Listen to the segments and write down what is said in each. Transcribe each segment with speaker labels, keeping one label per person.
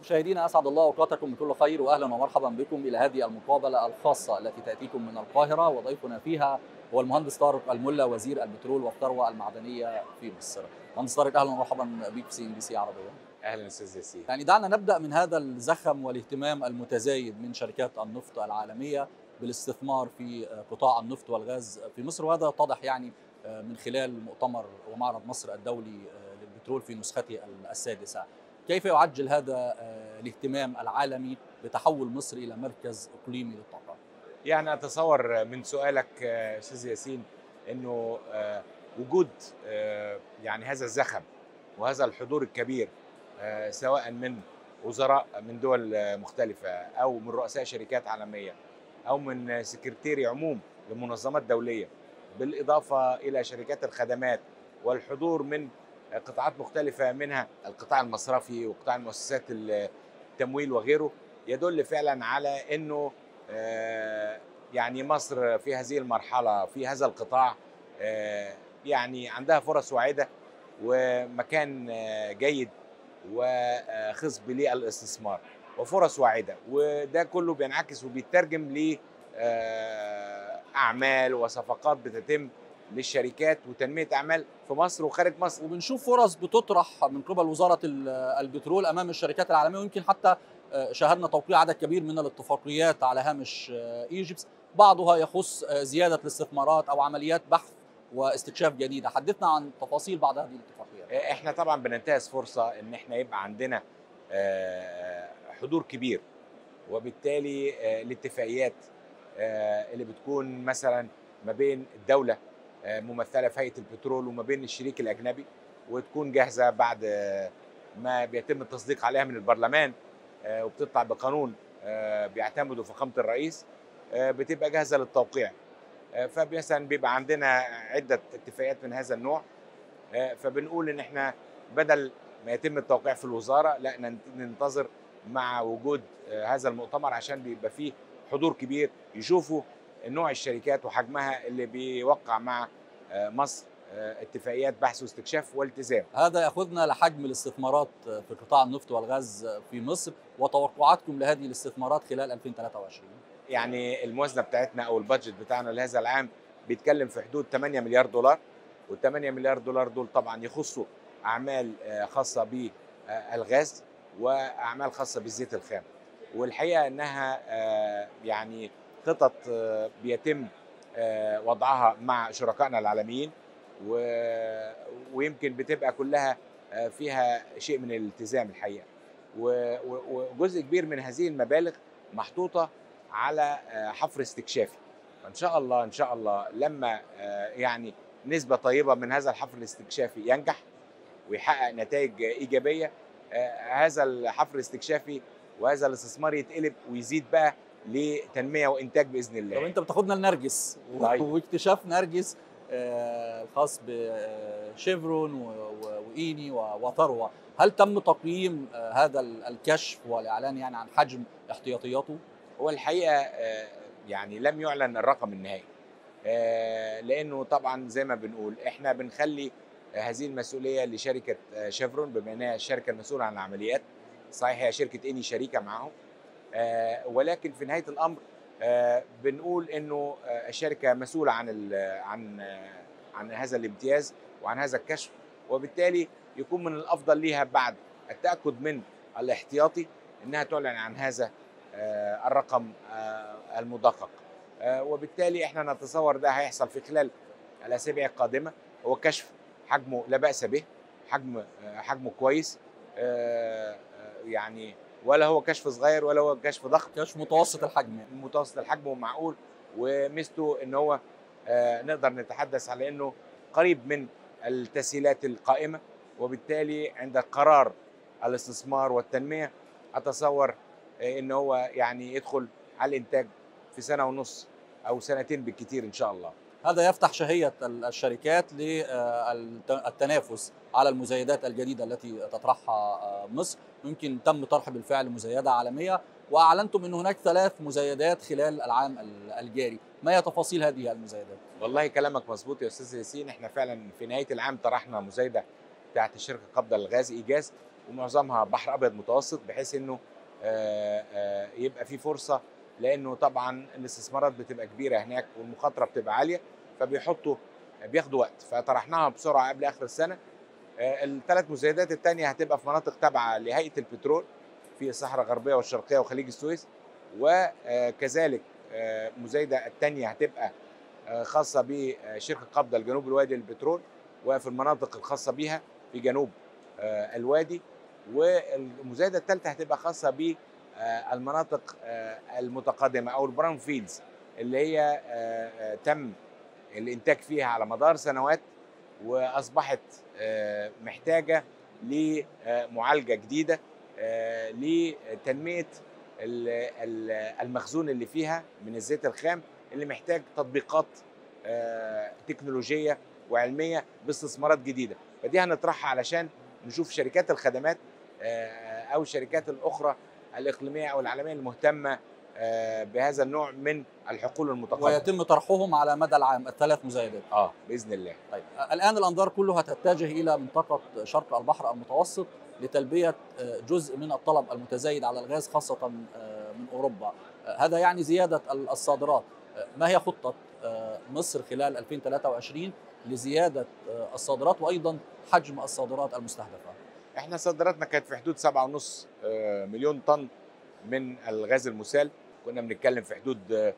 Speaker 1: مشاهدينا اسعد الله اوقاتكم بكل خير واهلا ومرحبا بكم الى هذه المقابله الخاصه التي تاتيكم من القاهره وضيفنا فيها هو المهندس طارق الملا وزير البترول والثروه المعدنيه في مصر. مهندس طارق اهلا ومرحبا بك في سي ام بي سي عربيه.
Speaker 2: اهلا استاذ ياسين
Speaker 1: يعني دعنا نبدا من هذا الزخم والاهتمام المتزايد من شركات النفط العالميه بالاستثمار في قطاع النفط والغاز في مصر وهذا اتضح يعني من خلال مؤتمر ومعرض مصر الدولي للبترول في نسخته السادسه. كيف يعجل هذا الاهتمام العالمي بتحول مصر الى مركز اقليمي للطاقه؟
Speaker 2: يعني اتصور من سؤالك استاذ ياسين انه وجود يعني هذا الزخم وهذا الحضور الكبير سواء من وزراء من دول مختلفه او من رؤساء شركات عالميه او من سكرتيري عموم لمنظمات دوليه بالاضافه الى شركات الخدمات والحضور من قطاعات مختلفه منها القطاع المصرفي وقطاع المؤسسات التمويل وغيره يدل فعلا على انه يعني مصر في هذه المرحله في هذا القطاع يعني عندها فرص واعده ومكان جيد وخصب للاستثمار وفرص واعده وده كله بينعكس وبيترجم ل اعمال وصفقات بتتم للشركات وتنميه اعمال في مصر وخارج مصر
Speaker 1: وبنشوف فرص بتطرح من قبل وزاره البترول امام الشركات العالميه ويمكن حتى شاهدنا توقيع عدد كبير من الاتفاقيات على هامش ايجيبس بعضها يخص زياده الاستثمارات او عمليات بحث واستكشاف جديده حدثنا عن تفاصيل بعض هذه الاتفاقيات
Speaker 2: احنا طبعا بننتهز فرصه ان احنا يبقى عندنا حضور كبير وبالتالي الاتفاقيات اللي بتكون مثلا ما بين الدوله ممثله في هيئه البترول وما بين الشريك الاجنبي وتكون جاهزه بعد ما بيتم التصديق عليها من البرلمان وبتطلع بقانون بيعتمده فخامه الرئيس بتبقى جاهزه للتوقيع فمثلا بيبقى عندنا عده اتفاقيات من هذا النوع فبنقول ان احنا بدل ما يتم التوقيع في الوزاره لا ننتظر مع وجود هذا المؤتمر عشان بيبقى فيه حضور كبير يشوفوا نوع الشركات وحجمها اللي بيوقع مع مصر اتفاقيات بحث واستكشاف والتزام
Speaker 1: هذا ياخذنا لحجم الاستثمارات في قطاع النفط والغاز في مصر وتوقعاتكم لهذه الاستثمارات خلال 2023
Speaker 2: يعني الموازنه بتاعتنا او البادجت بتاعنا لهذا العام بيتكلم في حدود 8 مليار دولار وال 8 مليار دولار دول طبعا يخصوا اعمال خاصه بالغاز واعمال خاصه بالزيت الخام والحقيقه انها يعني خطط بيتم وضعها مع شركائنا العالميين ويمكن بتبقى كلها فيها شيء من الالتزام الحقيقه وجزء كبير من هذه المبالغ محطوطه على حفر استكشافي فان شاء الله ان شاء الله لما يعني نسبه طيبه من هذا الحفر الاستكشافي ينجح ويحقق نتائج ايجابيه هذا الحفر الاستكشافي وهذا الاستثمار يتقلب ويزيد بقى لتنميه وانتاج باذن الله.
Speaker 1: طب انت بتاخدنا لنرجس واكتشاف نرجس الخاص بشيفرون وايني وثروه، هل تم تقييم هذا الكشف والاعلان يعني عن حجم احتياطياته؟
Speaker 2: هو الحقيقه يعني لم يعلن الرقم النهائي. لانه طبعا زي ما بنقول احنا بنخلي هذه المسؤوليه لشركه شيفرون بما انها الشركه المسؤوله عن العمليات صحيح هي شركه اني شريكه معاهم آه ولكن في نهايه الامر آه بنقول انه آه الشركه مسؤوله عن عن عن هذا الامتياز وعن هذا الكشف وبالتالي يكون من الافضل ليها بعد التاكد من الاحتياطي انها تعلن عن هذا الرقم المدقق وبالتالي احنا نتصور ده هيحصل في خلال الاسابيع القادمه هو كشف حجمه لا باس به حجم حجمه كويس يعني ولا هو كشف صغير ولا هو كشف ضخم
Speaker 1: كشف متوسط الحجم
Speaker 2: يعني. متوسط الحجم ومعقول وميزته ان هو آه نقدر نتحدث على انه قريب من التسهيلات القائمه وبالتالي عند قرار الاستثمار والتنميه اتصور آه ان هو يعني يدخل على الانتاج في سنه ونص او سنتين بالكثير ان شاء الله
Speaker 1: هذا يفتح شهية الشركات للتنافس على المزايدات الجديدة التي تطرحها مصر يمكن تم طرح بالفعل مزايدة عالمية وأعلنتم أن هناك ثلاث مزايدات خلال العام الجاري ما هي تفاصيل هذه المزايدات؟
Speaker 2: والله كلامك مظبوط يا أستاذ ياسين احنا فعلا في نهاية العام طرحنا مزايدة بتاعت الشركة قبضة الغاز إيجاز ومعظمها بحر ابيض متوسط بحيث انه آه، آه، يبقى في فرصه لانه طبعا الاستثمارات بتبقى كبيره هناك والمخاطره بتبقى عاليه فبيحطوا بياخدوا وقت فطرحناها بسرعه قبل اخر السنه آه، الثلاث مزايدات الثانيه هتبقى في مناطق تابعه لهيئه البترول في الصحراء الغربيه والشرقيه وخليج السويس وكذلك آه، مزايده الثانيه هتبقى آه، خاصه بشركه قبضه لجنوب الوادي للبترول وفي المناطق الخاصه بها في جنوب آه، الوادي والمزايده الثالثه هتبقى خاصه بالمناطق المتقدمه او البراون فيلدز اللي هي آه، آه، تم الانتاج فيها على مدار سنوات واصبحت آه، محتاجه لمعالجه جديده آه، لتنميه ال- ال- المخزون اللي فيها من الزيت الخام اللي محتاج تطبيقات آه، تكنولوجيه وعلميه باستثمارات جديده فدي هنطرحها علشان نشوف شركات الخدمات آه، او الشركات الاخرى الاقليميه او العالميه المهتمه آه، بهذا النوع من الحقول المتقدمه
Speaker 1: ويتم طرحهم على مدى العام الثلاث مزايدات
Speaker 2: اه باذن الله
Speaker 1: طيب الان الانظار كلها تتجه الى منطقه شرق البحر المتوسط لتلبيه آه، جزء من الطلب المتزايد على الغاز خاصه آه، من اوروبا آه، هذا يعني زياده ال- الصادرات آه، ما هي خطه آه، مصر خلال 2023 لزياده آه، الصادرات وايضا حجم الصادرات المستهدفه
Speaker 2: احنا صادراتنا كانت في حدود 7.5 آه، مليون طن من الغاز المسال كنا بنتكلم في حدود آه،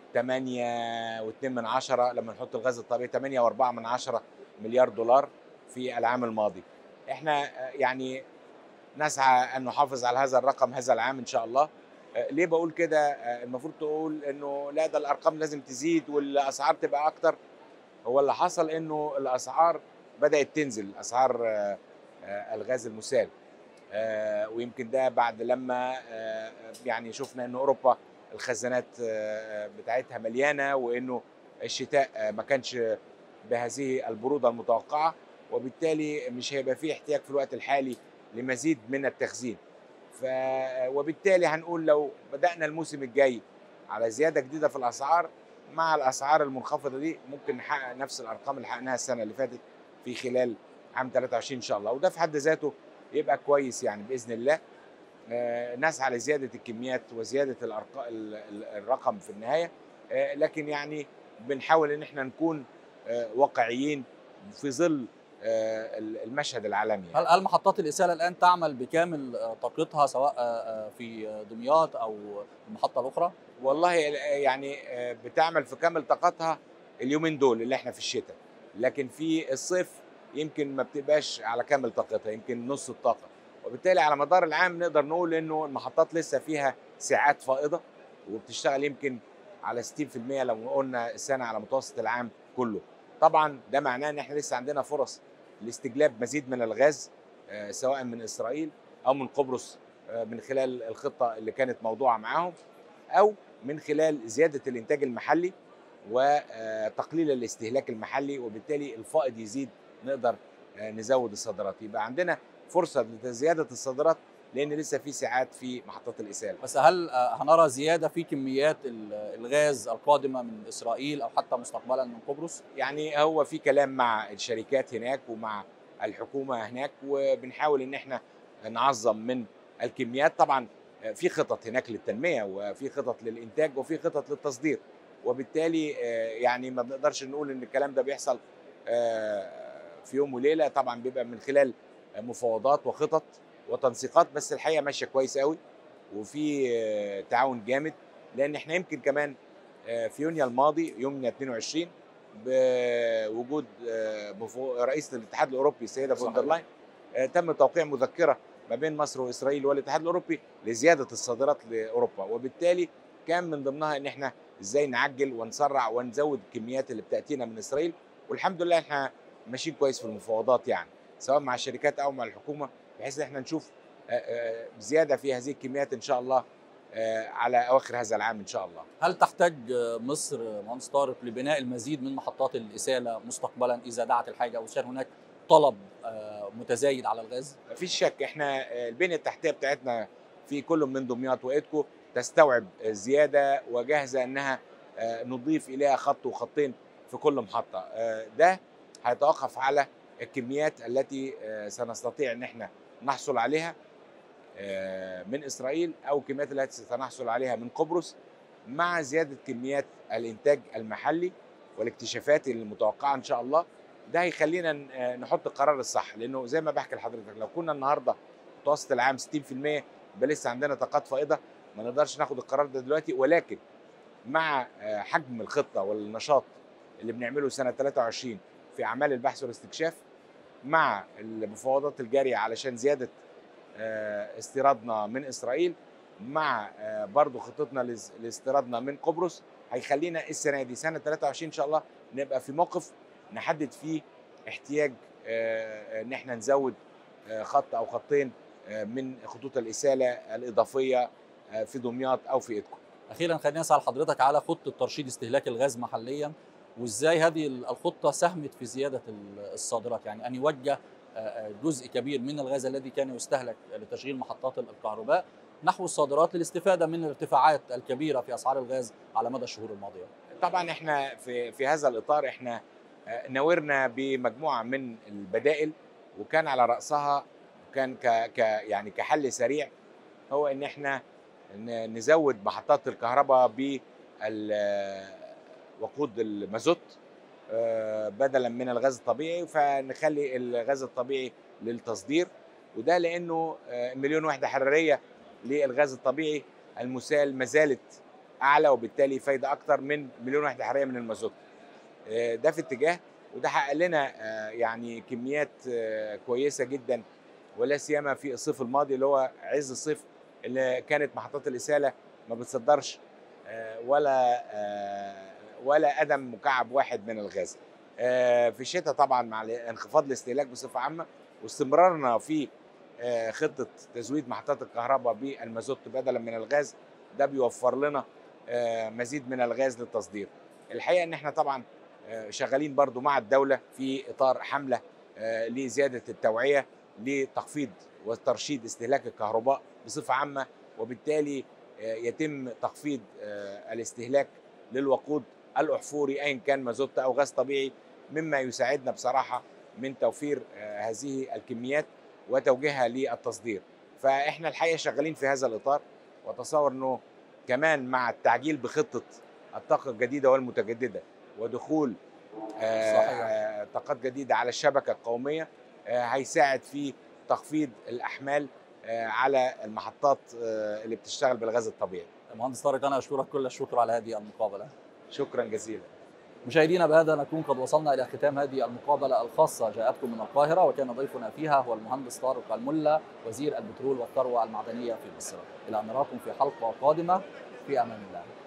Speaker 2: 8 و2 من عشرة لما نحط الغاز الطبيعي 8 و4 من عشرة مليار دولار في العام الماضي احنا آه، يعني نسعى ان نحافظ على هذا الرقم هذا العام ان شاء الله آه، ليه بقول كده آه، المفروض تقول انه لا ده الارقام لازم تزيد والاسعار تبقى اكتر هو اللي حصل انه الاسعار بدات تنزل اسعار آه، آه، الغاز المسال آه، ويمكن ده بعد لما آه، يعني شفنا ان اوروبا الخزانات آه، بتاعتها مليانه وانه الشتاء آه، ما كانش بهذه البروده المتوقعه وبالتالي مش هيبقى فيه احتياج في الوقت الحالي لمزيد من التخزين ف وبالتالي هنقول لو بدانا الموسم الجاي على زياده جديده في الاسعار مع الاسعار المنخفضه دي ممكن نحقق نفس الارقام اللي حققناها السنه اللي فاتت في خلال عام 23 ان شاء الله وده في حد ذاته يبقى كويس يعني باذن الله آه، نسعى لزياده الكميات وزياده الأرق- ال- ال- الرقم في النهايه آه، لكن يعني بنحاول ان احنا نكون آه، واقعيين في ظل آه، المشهد العالمي
Speaker 1: هل هل محطات الاساله الان تعمل بكامل آه، طاقتها سواء آه، آه، في آه، دمياط او المحطه الاخرى؟
Speaker 2: والله يعني آه، بتعمل في كامل طاقتها اليومين دول اللي احنا في الشتاء لكن في الصيف يمكن ما بتبقاش على كامل طاقتها يمكن نص الطاقه وبالتالي على مدار العام نقدر نقول انه المحطات لسه فيها ساعات فائضه وبتشتغل يمكن على 60% لو قلنا السنه على متوسط العام كله طبعا ده معناه ان احنا لسه عندنا فرص لاستجلاب مزيد من الغاز آه، سواء من اسرائيل او من قبرص آه، من خلال الخطه اللي كانت موضوعه معاهم او من خلال زياده الانتاج المحلي وتقليل الاستهلاك المحلي وبالتالي الفائض يزيد نقدر آه، نزود الصادرات يبقى عندنا فرصه لزياده الصادرات لان لسه في ساعات في محطات الاساله
Speaker 1: بس هل آه، هنرى زياده في كميات ال- الغاز القادمه من اسرائيل او حتى مستقبلا من قبرص؟
Speaker 2: يعني هو في كلام مع الشركات هناك ومع الحكومه هناك وبنحاول ان احنا نعظم من الكميات طبعا في خطط هناك للتنميه وفي خطط للانتاج وفي خطط للتصدير وبالتالي آه، يعني ما بنقدرش نقول ان الكلام ده بيحصل آه، في يوم وليله طبعا بيبقى من خلال مفاوضات وخطط وتنسيقات بس الحقيقه ماشيه كويس قوي وفي آه، تعاون جامد لان احنا يمكن كمان آه، في يونيو الماضي يوم 22 بوجود آه، مفو- رئيسة الاتحاد الاوروبي السيده
Speaker 1: صحيح.
Speaker 2: فون der لاين آه، تم توقيع مذكره ما بين مصر واسرائيل والاتحاد الاوروبي لزياده الصادرات لاوروبا وبالتالي كان من ضمنها ان احنا ازاي نعجل ونسرع ونزود الكميات اللي بتاتينا من اسرائيل والحمد لله احنا ماشيين كويس في المفاوضات يعني سواء مع الشركات او مع الحكومه بحيث ان احنا نشوف آه، آه، زياده في هذه الكميات ان شاء الله آه، على اواخر هذا العام ان شاء الله
Speaker 1: هل تحتاج آه، مصر آه، مهندس طارق لبناء المزيد من محطات الاساله مستقبلا اذا دعت الحاجه او كان هناك طلب آه، متزايد على الغاز؟
Speaker 2: مفيش شك احنا آه، البنيه التحتيه بتاعتنا في كل من دمياط وإيدكو تستوعب زياده وجاهزه انها آه، نضيف اليها خط وخطين في كل محطه آه، ده هيتوقف على الكميات التي آه، سنستطيع ان احنا نحصل عليها من اسرائيل او الكميات التي سنحصل عليها من قبرص مع زياده كميات الانتاج المحلي والاكتشافات المتوقعه ان شاء الله ده هيخلينا نحط القرار الصح لانه زي ما بحكي لحضرتك لو كنا النهارده متوسط العام 60% يبقى لسه عندنا طاقات فائضه ما نقدرش ناخد القرار ده دلوقتي ولكن مع حجم الخطه والنشاط اللي بنعمله سنه 23 في اعمال البحث والاستكشاف مع المفاوضات الجاريه علشان زياده استيرادنا من اسرائيل مع برضو خطتنا لاستيرادنا من قبرص هيخلينا السنه دي سنه 23 ان شاء الله نبقى في موقف نحدد فيه احتياج ان احنا نزود خط او خطين من خطوط الاساله الاضافيه في دمياط او في ادكو.
Speaker 1: اخيرا خليني اسال حضرتك على خطه ترشيد استهلاك الغاز محليا وازاي هذه الخطه ساهمت في زياده الصادرات يعني ان يوجه جزء كبير من الغاز الذي كان يستهلك لتشغيل محطات الكهرباء نحو الصادرات للاستفاده من الارتفاعات الكبيره في اسعار الغاز على مدى الشهور الماضيه.
Speaker 2: طبعا احنا في في هذا الاطار احنا ناورنا بمجموعه من البدائل وكان على راسها كان ك ك يعني كحل سريع هو ان احنا نزود محطات الكهرباء وقود المازوت بدلا من الغاز الطبيعي فنخلي الغاز الطبيعي للتصدير وده لانه مليون وحده حراريه للغاز الطبيعي المسال ما زالت اعلى وبالتالي فايده اكتر من مليون وحده حراريه من المازوت ده في اتجاه وده حقق لنا يعني كميات كويسه جدا ولا سيما في الصيف الماضي اللي هو عز الصيف اللي كانت محطات الاساله ما بتصدرش ولا ولا قدم مكعب واحد من الغاز في الشتاء طبعا مع انخفاض الاستهلاك بصفه عامه واستمرارنا في خطه تزويد محطات الكهرباء بالمازوت بدلا من الغاز ده بيوفر لنا مزيد من الغاز للتصدير الحقيقه ان احنا طبعا شغالين برضو مع الدوله في اطار حمله لزياده التوعيه لتخفيض وترشيد استهلاك الكهرباء بصفه عامه وبالتالي يتم تخفيض الاستهلاك للوقود الاحفوري ايا كان مازوت او غاز طبيعي مما يساعدنا بصراحه من توفير هذه الكميات وتوجيهها للتصدير فاحنا الحقيقه شغالين في هذا الاطار واتصور انه كمان مع التعجيل بخطه الطاقه الجديده والمتجدده ودخول صحيح. طاقات جديده على الشبكه القوميه هيساعد في تخفيض الاحمال على المحطات اللي بتشتغل بالغاز الطبيعي.
Speaker 1: مهندس طارق انا اشكرك كل الشكر على هذه المقابله.
Speaker 2: شكرا جزيلا.
Speaker 1: مشاهدينا بهذا نكون قد وصلنا الى ختام هذه المقابله الخاصه جاءتكم من القاهره وكان ضيفنا فيها هو المهندس طارق الملا وزير البترول والثروه المعدنيه في مصر. الى ان نراكم في حلقه قادمه في امان الله.